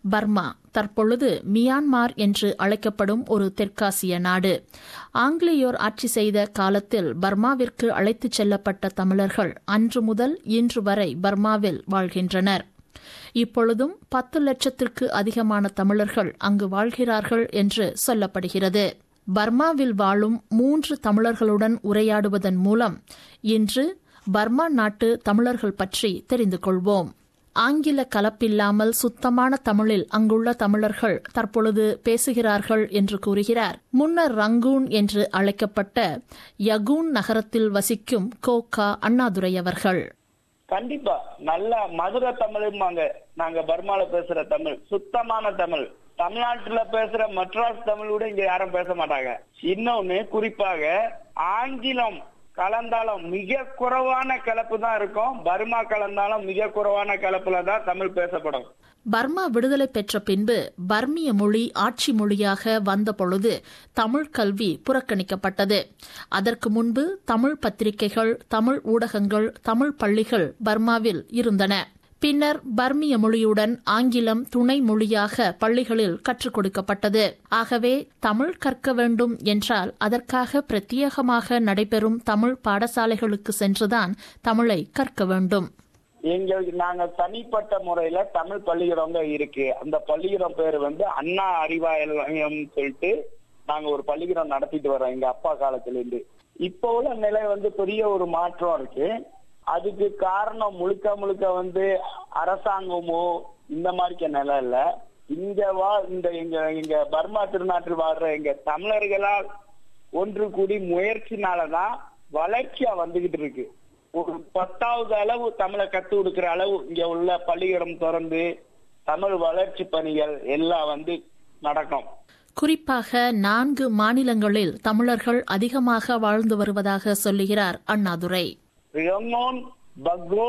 Burma தற்பொழுது Myanmar என்று அழைக்கப்படும் ஒரு தெற்காசிய நாடு ஆங்கிலேயோர் ஆட்சி செய்த காலத்தில் பர்மாவிற்கு அழைத்துச் செல்லப்பட்ட தமிழர்கள் அன்று முதல் இன்று வரை பர்மாவில் வாழ்கின்றனர் இப்பொழுதும் பத்து லட்சத்திற்கு அதிகமான தமிழர்கள் அங்கு வாழ்கிறார்கள் என்று சொல்லப்படுகிறது பர்மாவில் வாழும் மூன்று தமிழர்களுடன் உரையாடுவதன் மூலம் இன்று பர்மா நாட்டு தமிழர்கள் பற்றி தெரிந்து கொள்வோம் ஆங்கில கலப்பில்லாமல் சுத்தமான தமிழில் அங்குள்ள தமிழர்கள் தற்பொழுது பேசுகிறார்கள் என்று கூறுகிறார் முன்னர் ரங்கூன் என்று அழைக்கப்பட்ட யகூன் நகரத்தில் வசிக்கும் கோகா அண்ணாதுரை அவர்கள் கண்டிப்பா நல்ல மதுரை தமிழுமாங்க நாங்க பர்மால பேசுற தமிழ் சுத்தமான தமிழ் தமிழ்நாட்டுல பேசுற மெட்ராஸ் தமிழ் கூட இங்க யாரும் பேச மாட்டாங்க இன்னொன்னு குறிப்பாக ஆங்கிலம் கலந்தாலும் மிக குறைவான கலப்பு தான் இருக்கும் பர்மா கலந்தாலும் மிக குறைவான கலப்புல தான் தமிழ் பேசப்படும் பர்மா விடுதலை பெற்ற பின்பு பர்மிய மொழி ஆட்சி மொழியாக வந்த பொழுது தமிழ் கல்வி புறக்கணிக்கப்பட்டது அதற்கு முன்பு தமிழ் பத்திரிகைகள் தமிழ் ஊடகங்கள் தமிழ் பள்ளிகள் பர்மாவில் இருந்தன பின்னர் பர்மிய மொழியுடன் ஆங்கிலம் துணை மொழியாக பள்ளிகளில் கற்றுக் கொடுக்கப்பட்டது ஆகவே தமிழ் கற்க வேண்டும் என்றால் அதற்காக பிரத்யேகமாக நடைபெறும் தமிழ் பாடசாலைகளுக்கு சென்றுதான் தமிழை கற்க வேண்டும் எங்களுக்கு நாங்க தனிப்பட்ட முறையில தமிழ் பள்ளிக்கூடம் இருக்கு அந்த பள்ளிக்கூடம் பேரு வந்து அண்ணா அறிவாலயம் சொல்லிட்டு நாங்க ஒரு பள்ளிக்கூடம் நடத்திட்டு வரோம் எங்க அப்பா காலத்துல இருந்து இப்போ உள்ள நிலை வந்து பெரிய ஒரு மாற்றம் இருக்கு அதுக்கு காரணம் முழுக்க முழுக்க வந்து அரசாங்கமோ இந்த மாதிரி நிலை இல்ல இங்க வா இந்த எங்க எங்க பர்மா திருநாட்டில் வாழ்ற எங்க தமிழர்களால் ஒன்று கூடி முயற்சினாலதான் வளர்ச்சியா வந்துகிட்டு இருக்கு ஒரு பத்தாவது அளவு தமிழை கத்து கொடுக்கிற அளவு இங்க உள்ள பள்ளிக்கூடம் திறந்து தமிழ் வளர்ச்சி பணிகள் எல்லாம் வந்து நடக்கும் குறிப்பாக நான்கு மாநிலங்களில் தமிழர்கள் அதிகமாக வாழ்ந்து வருவதாக சொல்லுகிறார் அண்ணாதுரை ரியங்கோன் பக்ரோ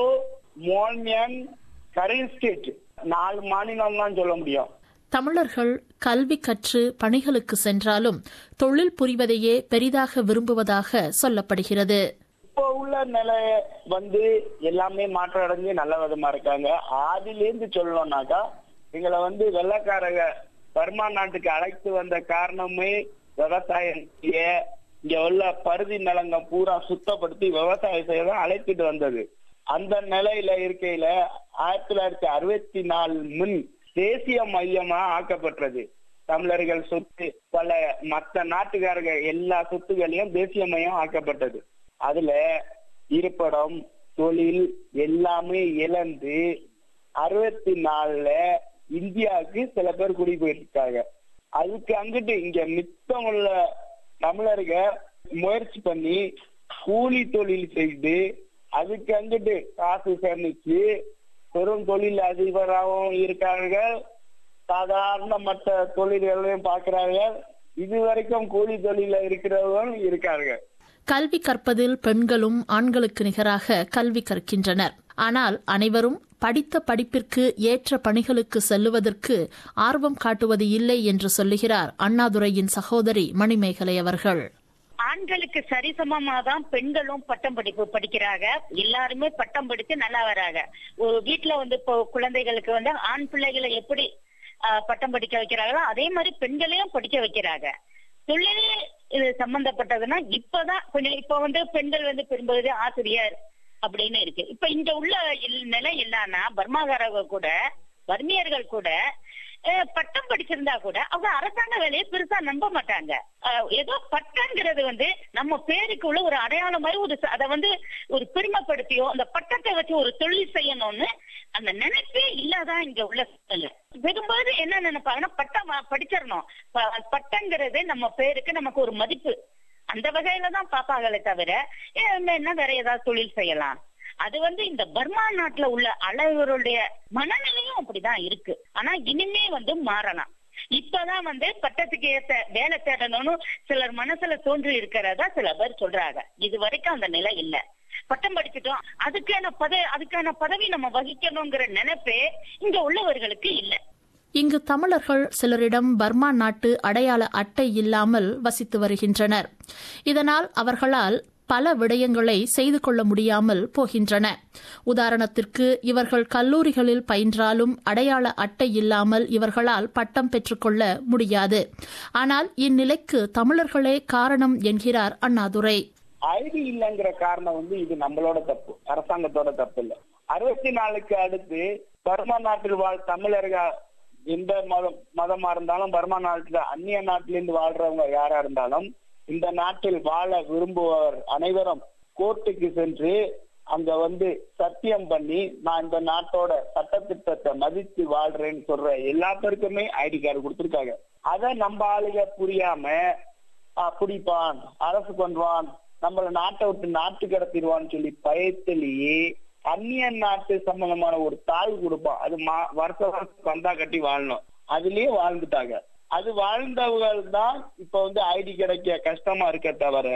மோன்யன் கரீன் ஸ்டேட் நாலு மாநிலம் தான் சொல்ல முடியும் தமிழர்கள் கல்வி கற்று பணிகளுக்கு சென்றாலும் தொழில் புரிவதையே பெரிதாக விரும்புவதாக சொல்லப்படுகிறது இப்போ உள்ள நிலை வந்து எல்லாமே மாற்றம் அடைஞ்சு நல்ல விதமா இருக்காங்க ஆதிலேருந்து சொல்லணும்னாக்கா எங்களை வந்து வெள்ளக்காரங்க பர்மா நாட்டுக்கு அழைத்து வந்த காரணமே விவசாயம் செய்ய இங்க உள்ள பருதி நிலங்க பூரா சுத்தப்படுத்தி விவசாயம் செய்ய தான் அழைத்துட்டு வந்தது அந்த நிலையில இருக்கையில ஆயிரத்தி தொள்ளாயிரத்தி அறுபத்தி நாலு முன் தேசிய மையமா ஆக்கப்பட்டது தமிழர்கள் சொத்து பல மற்ற நாட்டுக்காரங்க எல்லா சொத்துகளையும் தேசிய மையம் ஆக்கப்பட்டது அதுல இருப்பிடம் தொழில் எல்லாமே இழந்து அறுபத்தி நாலுல இந்தியாவுக்கு சில பேர் குடி போயிருக்காங்க அதுக்கு அங்கிட்டு இங்க மித்தம் உள்ள தமிழர்க முயற்சி பண்ணி கூலி தொழில் செய்து அதுக்கு அங்கிட்டு காசு சேமிச்சு பெரும் தொழில் அதிபராகவும் இருக்கார்கள் சாதாரண மற்ற தொழில்களையும் பார்க்கிறார்கள் இதுவரைக்கும் கூலி தொழில இருக்கிறவங்களும் இருக்கார்கள் கல்வி கற்பதில் பெண்களும் ஆண்களுக்கு நிகராக கல்வி கற்கின்றனர் ஆனால் அனைவரும் படித்த படிப்பிற்கு ஏற்ற பணிகளுக்கு செல்லுவதற்கு ஆர்வம் காட்டுவது இல்லை என்று சொல்லுகிறார் அண்ணாதுரையின் சகோதரி மணிமேகலை அவர்கள் ஆண்களுக்கு சரிசமமா தான் பெண்களும் பட்டம் படிப்பு படிக்கிறாங்க எல்லாருமே பட்டம் படிச்சு நல்லா வராங்க ஒரு வீட்டுல வந்து இப்போ குழந்தைகளுக்கு வந்து ஆண் பிள்ளைகளை எப்படி பட்டம் படிக்க வைக்கிறாங்களோ அதே மாதிரி பெண்களையும் படிக்க வைக்கிறாங்க தொழில் இது சம்பந்தப்பட்டதுன்னா இப்பதான் கொஞ்சம் இப்ப வந்து பெண்கள் வந்து பெரும்பகுதி ஆசிரியர் அப்படின்னு இருக்கு இப்ப இங்க உள்ள நிலை என்னன்னா பர்மாகாரங்க கூட பர்மியர்கள் கூட பட்டம் படிச்சிருந்தா கூட அவங்க அரசாங்க வேலையை பெருசா நம்ப மாட்டாங்க ஏதோ பட்டம்ங்கிறது வந்து நம்ம பேருக்கு உள்ள ஒரு அடையாளம் மாதிரி ஒரு அதை வந்து ஒரு பெருமைப்படுத்தியோ அந்த பட்டத்தை வச்சு ஒரு தொழில் செய்யணும்னு அந்த நினைப்பே இல்லாதான் இங்க உள்ள சூழ்நிலை பெரும்பாலும் என்ன நினைப்பாங்கன்னா பட்டம் படிச்சிடணும் பட்டங்கிறது நம்ம பேருக்கு நமக்கு ஒரு மதிப்பு அந்த வகையில தான் பாப்பாங்களே தவிர என்ன வேற ஏதாவது தொழில் செய்யலாம் அது வந்து இந்த பர்மா நாட்டுல உள்ள அழகருடைய மனநிலையும் அப்படிதான் இருக்கு ஆனா இனிமே வந்து மாறலாம் இப்பதான் வந்து பட்டத்துக்கு ஏத்த வேலை தேடணும்னு சிலர் மனசுல தோன்றி இருக்கிறதா சில பேர் சொல்றாங்க இது வரைக்கும் அந்த நிலை இல்ல பட்டம் படிச்சுட்டோம் அதுக்கான பத அதுக்கான பதவி நம்ம வகிக்கணுங்கிற நினைப்பே இங்க உள்ளவர்களுக்கு இல்ல இங்கு தமிழர்கள் சிலரிடம் பர்மா நாட்டு அடையாள அட்டை இல்லாமல் வசித்து வருகின்றனர் இதனால் அவர்களால் பல விடயங்களை செய்து கொள்ள முடியாமல் போகின்றன உதாரணத்திற்கு இவர்கள் கல்லூரிகளில் பயின்றாலும் அடையாள அட்டை இல்லாமல் இவர்களால் பட்டம் பெற்றுக்கொள்ள முடியாது ஆனால் இந்நிலைக்கு தமிழர்களே காரணம் என்கிறார் அண்ணாதுரை ஐடி இல்லைங்கிற காரணம் வந்து இது நம்மளோட தப்பு அரசாங்கத்தோட தப்பு இல்ல அறுபத்தி நாலுக்கு அடுத்து பர்மா நாட்டில் வாழ் தமிழர்கள் எந்த மதம் மதமா இருந்தாலும் பர்மா நாட்டுல அந்நிய நாட்டிலிருந்து வாழ்றவங்க யாரா இருந்தாலும் இந்த நாட்டில் வாழ விரும்புபவர் அனைவரும் கோர்ட்டுக்கு சென்று அங்க வந்து சத்தியம் பண்ணி நான் இந்த நாட்டோட சட்டத்திட்டத்தை மதித்து வாழ்றேன்னு சொல்ற எல்லா பேருக்குமே ஐடி கார்டு கொடுத்திருக்காங்க அத நம்ம ஆளுக புரியாம ஆஹ், பிடிப்பான் அரசு பண்ணுவான் நம்மள நாட்டை விட்டு நாட்டு கடத்திடுவான்னு சொல்லி பயத்திலேயே அந்நிய நாட்டு சம்பந்தமான ஒரு தாழ்வு கொடுப்பான் அது மா- வருஷ வருஷம் பந்தா கட்டி வாழணும் அதுலயே வாழ்ந்துட்டாங்க அது வாழ்ந்தவர்கள் தான் இப்ப வந்து ஐடி கிடைக்க கஷ்டமா இருக்க தவிர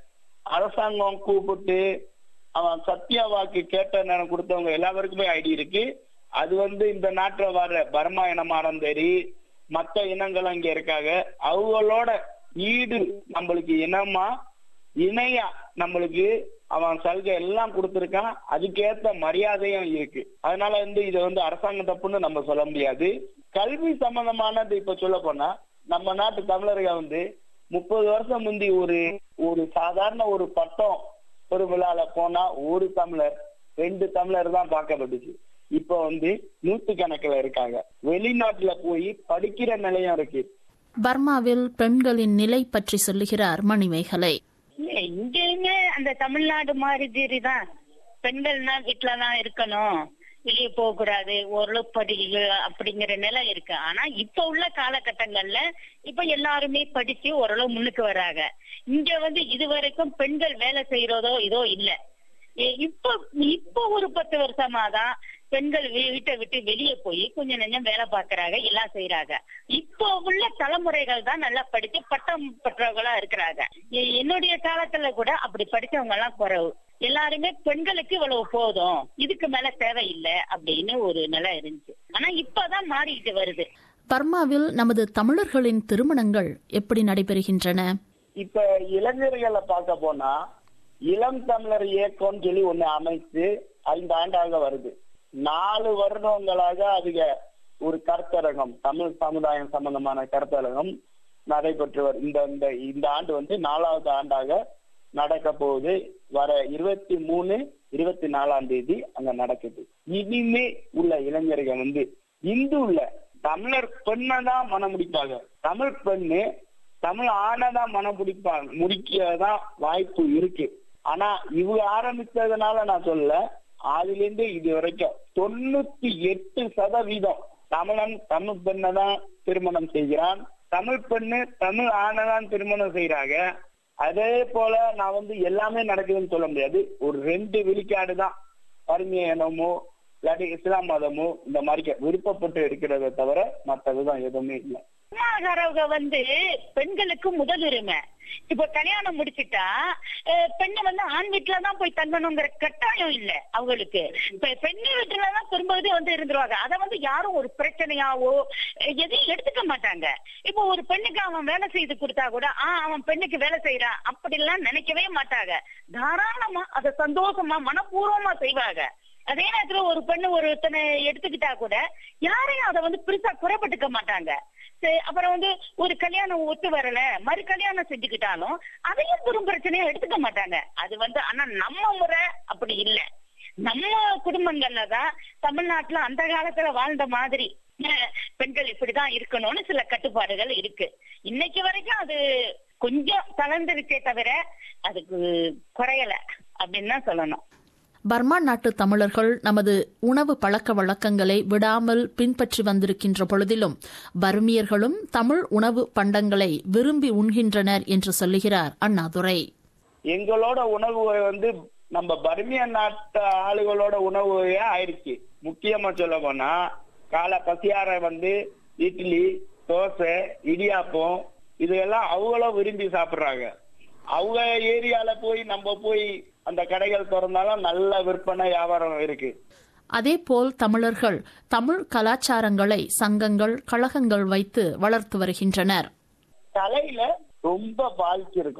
அரசாங்கம் கூப்பிட்டு அவன் சத்திய வாக்கு கேட்ட நேரம் கொடுத்தவங்க எல்லாருக்குமே ஐடி இருக்கு அது வந்து இந்த நாட்டுல வர்ற பர்மா இனமானம் சரி மத்த இனங்களும் இங்க இருக்காங்க அவங்களோட ஈடு நம்மளுக்கு இனமா இணையா நம்மளுக்கு அவன் சலுகை எல்லாம் கொடுத்திருக்கான் அதுக்கேத்த மரியாதையும் இருக்கு அதனால வந்து இதை வந்து அரசாங்கம் தப்புன்னு நம்ம சொல்ல முடியாது கல்வி சம்பந்தமானது இப்ப சொல்ல போனா நம்ம நாட்டு தமிழர்கள் வந்து முப்பது வருஷம் முந்தி ஒரு ஒரு சாதாரண ஒரு பட்டம் ஒரு விழால போனா ஒரு தமிழர் ரெண்டு தமிழர் தான் பார்க்கப்பட்டுச்சு இப்ப வந்து நூத்து கணக்குல இருக்காங்க வெளிநாட்டுல போய் படிக்கிற நிலையம் இருக்கு பர்மாவில் பெண்களின் நிலை பற்றி சொல்லுகிறார் மணிமேகலை இல்ல, இங்கேயுமே அந்த தமிழ்நாடு மாதிரி தான் பெண்கள்னா வீட்டுலதான் இருக்கணும் வெளியே போக கூடாது ஓரளவு படி அப்படிங்கிற நிலை இருக்கு ஆனா இப்ப உள்ள காலகட்டங்கள்ல இப்ப எல்லாருமே படிச்சு ஓரளவு முன்னுக்கு வராங்க இங்க வந்து இதுவரைக்கும் பெண்கள் வேலை செய்யறதோ இதோ இல்ல எ- இப்ப இப்ப ஒரு பத்து வருஷமா தான் பெண்கள் வீ- வீட்டை விட்டு வெளியே போய் கொஞ்சம் நெஞ்சம் வேலை பார்க்கறாங்க எல்லாம் செய்யறாங்க இப்போ உள்ள தலைமுறைகள் தான் நல்லா படிச்சு பட்டம் பெற்றவர்களா இருக்கிறாங்க எ- என்னுடைய காலத்துல கூட அப்படி படிச்சவங்க எல்லாம் குறைவு எல்லாருமே பெண்களுக்கு இவ்வளவு போதும் இதுக்கு மேல தேவையில்லை அப்படின்னு ஒரு நிலை இருந்துச்சு ஆனா இப்பதான் மாறிக்கிட்டு வருது பர்மாவில் நமது தமிழர்களின் திருமணங்கள் எப்படி நடைபெறுகின்றன இப்ப இளைஞர்களை பார்க்க போனா இளம் தமிழர் இயக்கம்னு சொல்லி ஒண்ணு அமைத்து ஐந்து ஆண்டாக வருது நாலு வருடங்களாக அதிக ஒரு கருத்தரங்கம் தமிழ் சமுதாயம் சம்பந்தமான கருத்தரங்கம் நடைபெற்று வரு- இந்த இந்த இந்த ஆண்டு வந்து நாலாவது ஆண்டாக நடக்க போகுது வர இருபத்தி மூணு இருபத்தி நாலாம் தேதி அங்க நடக்குது இனிமே உள்ள இளைஞர்கள் வந்து இந்து உள்ள தமிழர் பெண்ணை தான் மனம் முடிப்பாங்க தமிழ் பெண்ணு தமிழ் ஆனதான் மனம் பிடிப்பாங்க முடிக்கதான் வாய்ப்பு இருக்கு ஆனா இவங்க ஆரம்பிச்சதுனால நான் சொல்ல அதுல இருந்து இது வரைக்கும் தொண்ணூத்தி எட்டு சதவீதம் தமிழன் தமிழ் பெண்ணை தான் திருமணம் செய்கிறான் தமிழ் பெண்ணு தமிழ் ஆனதான் திருமணம் செய்யறாங்க அதே போல நான் வந்து எல்லாமே நடக்குதுன்னு சொல்ல முடியாது ஒரு ரெண்டு விழுக்காடு தான் பரிமைய இனமோ இல்லாட்டி இஸ்லாம் மதமோ இந்த மாதிரி விருப்பப்பட்டு இருக்கிறத தவிர மற்றதுதான் எதுவுமே இல்லை திருமணக்காரவங்க வந்து பெண்களுக்கு முதலுரிமை இப்ப கல்யாணம் முடிச்சிட்டா அஹ், பெண்ணு வந்து ஆண் வீட்டுலதான் போய் தங்கணுங்கிற கட்டாயம் இல்ல அவங்களுக்கு இப்ப பெண்ணு வீட்டுலதான் திரும்பவே வந்து இருந்துருவாங்க அத வந்து யாரும் ஒரு பிரச்சனையாவோ அஹ், எதையும் எடுத்துக்க மாட்டாங்க இப்போ ஒரு பெண்ணுக்கு அவன் வேலை செய்து கொடுத்தா கூட ஆஹ் அவன் பெண்ணுக்கு வேலை செய்யறான் அப்படிலாம் நினைக்கவே மாட்டாங்க தாராளமா அத சந்தோஷமா மனப்பூர்வமா செய்வாங்க அதே நேரத்துல ஒரு பெண்ணு ஒருத்தனை எடுத்துக்கிட்டா கூட யாரையும் அதை வந்து பெருசா குறைப்பட்டுக்க மாட்டாங்க சரி, அப்புறம் வந்து ஒரு கல்யாணம் ஒத்து வரல மறு கல்யாணம் செஞ்சுக்கிட்டாலும் அதையும் பெரும் பிரச்சனையா எடுத்துக்க மாட்டாங்க அது வந்து ஆனா நம்ம முறை அப்படி இல்ல நம்ம குடும்பங்கள்ல தான் தமிழ்நாட்டுல அந்த காலத்துல வாழ்ந்த மாதிரி அஹ், பெண்கள் இப்படிதான் இருக்கணும்னு சில கட்டுப்பாடுகள் இருக்கு இன்னைக்கு வரைக்கும் அது கொஞ்சம் தளர்ந்துருச்சே தவிர அதுக்கு குறையல அப்படின்னு தான் சொல்லணும் பர்மா நாட்டு தமிழர்கள் நமது உணவு பழக்க வழக்கங்களை விடாமல் பின்பற்றி வந்திருக்கின்ற பொழுதிலும் பர்மியர்களும் தமிழ் உணவு பண்டங்களை விரும்பி உண்கின்றனர் என்று சொல்லுகிறார் அண்ணாதுரை எங்களோட உணவு வகை வந்து நம்ம பர்மிய நாட்டு ஆளுகளோட உணவு வகையா ஆயிடுச்சு முக்கியமா சொல்ல போனா காலை பசியார வந்து இட்லி தோசை இடியாப்பம் இதெல்லாம் அவங்களும் விரும்பி சாப்பிடுறாங்க அவங்க ஏரியால போய் நம்ம போய் அந்த கடைகள் திறந்தாலும் நல்ல விற்பனை வியாபாரம் இருக்கு அதேபோல் தமிழர்கள் தமிழ் கலாச்சாரங்களை சங்கங்கள் கழகங்கள் வைத்து வளர்த்து வருகின்றனர் கலையில ரொம்ப பாதிச்சிருக்கோம்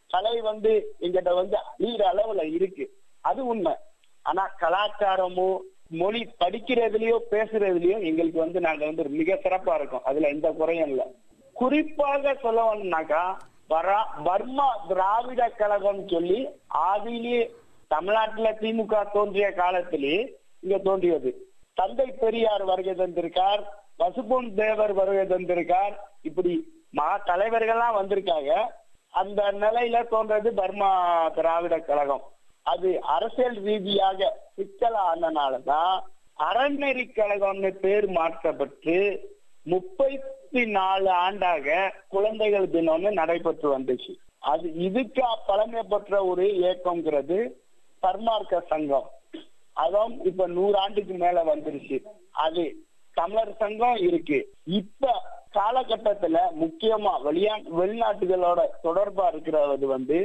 கலை வந்து எங்கிட்ட வந்து அழிகிற அளவுல இருக்கு அது உண்மை ஆனா கலாச்சாரமோ மொழி படிக்கிறதுலயோ பேசுறதுலயோ எங்களுக்கு வந்து நாங்க வந்து மிக சிறப்பா இருக்கோம் அதுல எந்த குறையும் இல்லை குறிப்பாக சொல்லணும்னாக்கா வரா பர்மா திராவிட கழகம் சொல்லி ஆதியிலேயே தமிழ்நாட்டுல திமுக தோன்றிய காலத்திலே இங்க தோன்றியது தந்தை பெரியார் வருகை தந்திருக்கார் பசுபொன் தேவர் வருகை தந்திருக்கார் இப்படி மா தலைவர்கள்லாம் வந்திருக்காங்க அந்த நிலையில தோன்றது பர்மா திராவிட கழகம் அது அரசியல் ரீதியாக சிக்கலானனாலதான் அறநெறி கழகம்னு பேர் மாற்றப்பட்டு முப்பத்தி நாலு ஆண்டாக குழந்தைகள் தினம்னு நடைபெற்று வந்துச்சு அது இதுக்கு பழமை பெற்ற ஒரு இயக்கம்ங்கிறது சர்மார்க்க சங்கம் அதுவும் இப்ப நூறு ஆண்டுக்கு மேல வந்துருச்சு அது தமிழர் சங்கம் இருக்கு இப்ப காலகட்டத்துல முக்கியமா வெளியா வெளிநாட்டுகளோட தொடர்பா இருக்கிறது வந்து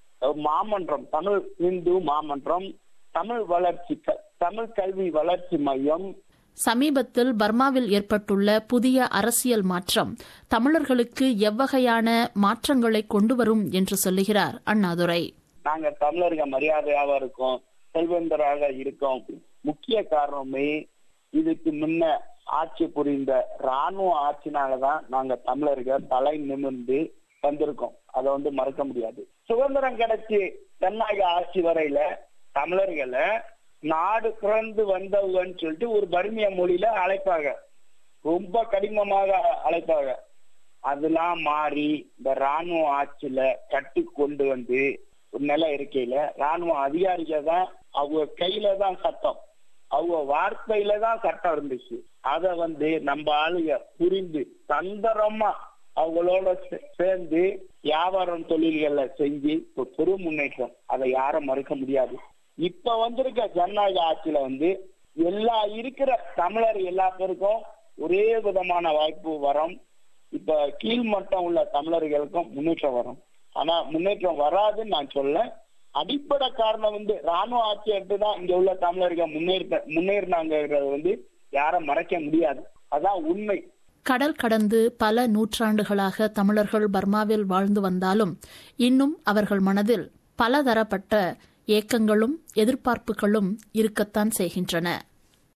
மாமன்றம் தமிழ் இந்து மாமன்றம் தமிழ் வளர்ச்சி தமிழ் கல்வி வளர்ச்சி மையம் சமீபத்தில் பர்மாவில் ஏற்பட்டுள்ள புதிய அரசியல் மாற்றம் தமிழர்களுக்கு எவ்வகையான மாற்றங்களை கொண்டு வரும் என்று சொல்லுகிறார் அண்ணாதுரை நாங்க தமிழர்கள் மரியாதையாக இருக்கோம் செல்வந்தராக இருக்கோம் முக்கிய காரணமே இதுக்கு முன்ன ஆட்சி புரிந்த ராணுவ ஆட்சினாலதான் நாங்க தமிழர்கள் தலை நிமிர்ந்து வந்திருக்கோம் அதை வந்து மறக்க முடியாது சுதந்திரம் கிடைச்சி தென்னாக ஆட்சி வரையில தமிழர்களை நாடு பிறந்து வந்தவங்கன்னு சொல்லிட்டு ஒரு பர்மிய மொழியில அழைப்பாங்க ரொம்ப கடினமாக அழைப்பாங்க அதெல்லாம் மாறி இந்த ராணுவ ஆட்சியில கட்டு கொண்டு வந்து ஒரு நிலை இருக்கையில ராணுவ அதிகாரிகள் தான் அவங்க கையில தான் சட்டம் அவங்க வார்த்தையில தான் சட்டம் இருந்துச்சு அத வந்து நம்ம ஆளுங்க புரிந்து தந்திரமா அவங்களோட சேர்ந்து வியாபாரம் தொழில்களை செஞ்சு ஒரு பெரு முன்னேற்றம் அதை யாரும் மறுக்க முடியாது இப்ப வந்திருக்க ஜனநாயக ஆட்சியில வந்து எல்லா இருக்கிற தமிழர் எல்லா பேருக்கும் ஒரே விதமான வாய்ப்பு வரும் இப்ப கீழ்மட்டம் உள்ள தமிழர்களுக்கும் முன்னேற்றம் வரும் ஆனா முன்னேற்றம் வராதுன்னு நான் சொல்ல அடிப்படை காரணம் வந்து ராணுவ ஆட்சி எடுத்து தான் இங்க உள்ள தமிழர்கள் முன்னேற்ற முன்னேறினாங்கிறது வந்து யாரும் மறைக்க முடியாது அதான் உண்மை கடல் கடந்து பல நூற்றாண்டுகளாக தமிழர்கள் பர்மாவில் வாழ்ந்து வந்தாலும் இன்னும் அவர்கள் மனதில் பலதரப்பட்ட ஏக்கங்களும் எதிர்பார்ப்புகளும் இருக்கத்தான் செய்கின்றன